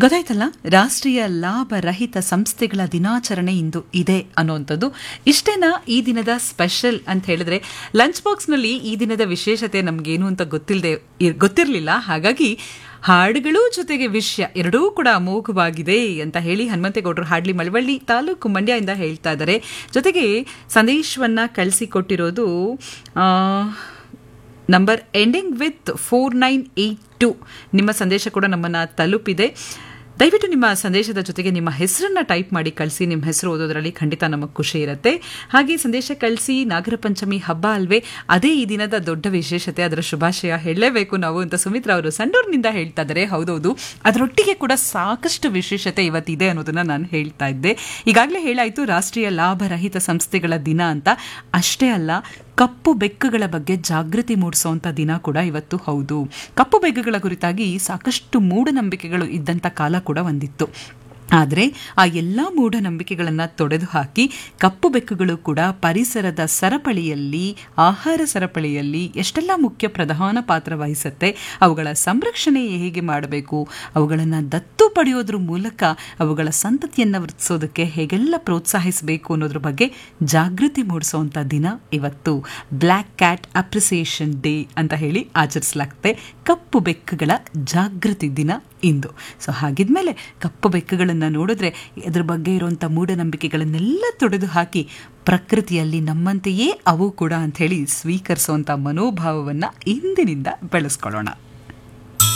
ಗೊತ್ತಾಯ್ತಲ್ಲ ರಾಷ್ಟ್ರೀಯ ಲಾಭ ರಹಿತ ಸಂಸ್ಥೆಗಳ ದಿನಾಚರಣೆ ಇಂದು ಇದೆ ಅನ್ನುವಂಥದ್ದು ಇಷ್ಟೇನಾ ಈ ದಿನದ ಸ್ಪೆಷಲ್ ಅಂತ ಹೇಳಿದ್ರೆ ಲಂಚ್ ಬಾಕ್ಸ್ನಲ್ಲಿ ಈ ದಿನದ ವಿಶೇಷತೆ ನಮಗೇನು ಅಂತ ಗೊತ್ತಿಲ್ಲದೆ ಗೊತ್ತಿರಲಿಲ್ಲ ಹಾಗಾಗಿ ಹಾಡುಗಳು ಜೊತೆಗೆ ವಿಷಯ ಎರಡೂ ಕೂಡ ಅಮೋಘವಾಗಿದೆ ಅಂತ ಹೇಳಿ ಹನುಮಂತೇಗೌಡರು ಹಾಡ್ಲಿ ಮಳವಳ್ಳಿ ತಾಲೂಕು ಮಂಡ್ಯದಿಂದ ಹೇಳ್ತಾ ಇದ್ದಾರೆ ಜೊತೆಗೆ ಸಂದೇಶವನ್ನ ಕಳಿಸಿಕೊಟ್ಟಿರೋದು ಆ, number ending with four nine eight two ನಿಮ್ಮ ಸಂದೇಶ ಕೂಡ ನಮ್ಮನ್ನು ತಲುಪಿದೆ ದಯವಿಟ್ಟು ನಿಮ್ಮ ಸಂದೇಶದ ಜೊತೆಗೆ ನಿಮ್ಮ ಹೆಸರನ್ನ ಟೈಪ್ ಮಾಡಿ ಕಳಿಸಿ ನಿಮ್ಮ ಹೆಸರು ಓದೋದ್ರಲ್ಲಿ ಖಂಡಿತ ನಮಗೆ ಖುಷಿ ಇರುತ್ತೆ ಹಾಗೆ ಸಂದೇಶ ಕಳಿಸಿ ನಾಗರ ಪಂಚಮಿ ಹಬ್ಬ ಅಲ್ವೇ ಅದೇ ಈ ದಿನದ ದೊಡ್ಡ ವಿಶೇಷತೆ ಅದರ ಶುಭಾಶಯ ಹೇಳಲೇಬೇಕು ನಾವು ಅಂತ ಸುಮಿತ್ರಾ ಅವರು ಸಂಡೂರಿನಿಂದ ಹೇಳ್ತಾ ಇದ್ದಾರೆ ಹೌದೌದು ಅದರೊಟ್ಟಿಗೆ ಕೂಡ ಸಾಕಷ್ಟು ವಿಶೇಷತೆ ಇವತ್ತಿದೆ ಅನ್ನೋದನ್ನ ನಾನು ಹೇಳ್ತಾ ಇದ್ದೆ ಈಗಾಗಲೇ ಹೇಳಾಯಿತು ರಾಷ್ಟ್ರೀಯ ಲಾಭರಹಿತ ಸಂಸ್ಥೆಗಳ ದಿನ ಅಂತ ಅಷ್ಟೇ ಅಲ್ಲ ಕಪ್ಪು ಬೆಕ್ಕುಗಳ ಬಗ್ಗೆ ಜಾಗೃತಿ ಮೂಡಿಸುವಂಥ ದಿನ ಕೂಡ ಇವತ್ತು ಹೌದು ಕಪ್ಪು ಬೆಕ್ಕುಗಳ ಕುರಿತಾಗಿ ಸಾಕಷ್ಟು ಮೂಢನಂಬಿಕೆಗಳು ಇದ್ದಂಥ ಕಾಲ ಕೂಡ ಒಂದಿತ್ತು ಆದರೆ ಆ ಎಲ್ಲ ಮೂಢನಂಬಿಕೆಗಳನ್ನು ತೊಡೆದು ಹಾಕಿ ಕಪ್ಪು ಬೆಕ್ಕುಗಳು ಕೂಡ ಪರಿಸರದ ಸರಪಳಿಯಲ್ಲಿ ಆಹಾರ ಸರಪಳಿಯಲ್ಲಿ ಎಷ್ಟೆಲ್ಲ ಮುಖ್ಯ ಪ್ರಧಾನ ಪಾತ್ರ ವಹಿಸುತ್ತೆ ಅವುಗಳ ಸಂರಕ್ಷಣೆ ಹೇಗೆ ಮಾಡಬೇಕು ಅವುಗಳನ್ನು ದತ್ತು ಪಡೆಯೋದ್ರ ಮೂಲಕ ಅವುಗಳ ಸಂತತಿಯನ್ನು ವೃದ್ಧಿಸೋದಕ್ಕೆ ಹೇಗೆಲ್ಲ ಪ್ರೋತ್ಸಾಹಿಸಬೇಕು ಅನ್ನೋದ್ರ ಬಗ್ಗೆ ಜಾಗೃತಿ ಮೂಡಿಸುವಂಥ ದಿನ ಇವತ್ತು ಬ್ಲ್ಯಾಕ್ ಕ್ಯಾಟ್ ಅಪ್ರಿಸಿಯೇಷನ್ ಡೇ ಅಂತ ಹೇಳಿ ಆಚರಿಸಲಾಗುತ್ತೆ ಕಪ್ಪು ಬೆಕ್ಕುಗಳ ಜಾಗೃತಿ ದಿನ ಇಂದು ಸೊ ಹಾಗಿದ್ಮೇಲೆ ಕಪ್ಪು ಬೆಕ್ಕುಗಳನ್ನು ನೋಡಿದ್ರೆ ಅದ್ರ ಬಗ್ಗೆ ಇರುವಂಥ ಮೂಢನಂಬಿಕೆಗಳನ್ನೆಲ್ಲ ತೊಡೆದು ಹಾಕಿ ಪ್ರಕೃತಿಯಲ್ಲಿ ನಮ್ಮಂತೆಯೇ ಅವು ಕೂಡ ಅಂಥೇಳಿ ಸ್ವೀಕರಿಸುವಂಥ ಮನೋಭಾವವನ್ನು ಇಂದಿನಿಂದ ಬೆಳೆಸ್ಕೊಳ್ಳೋಣ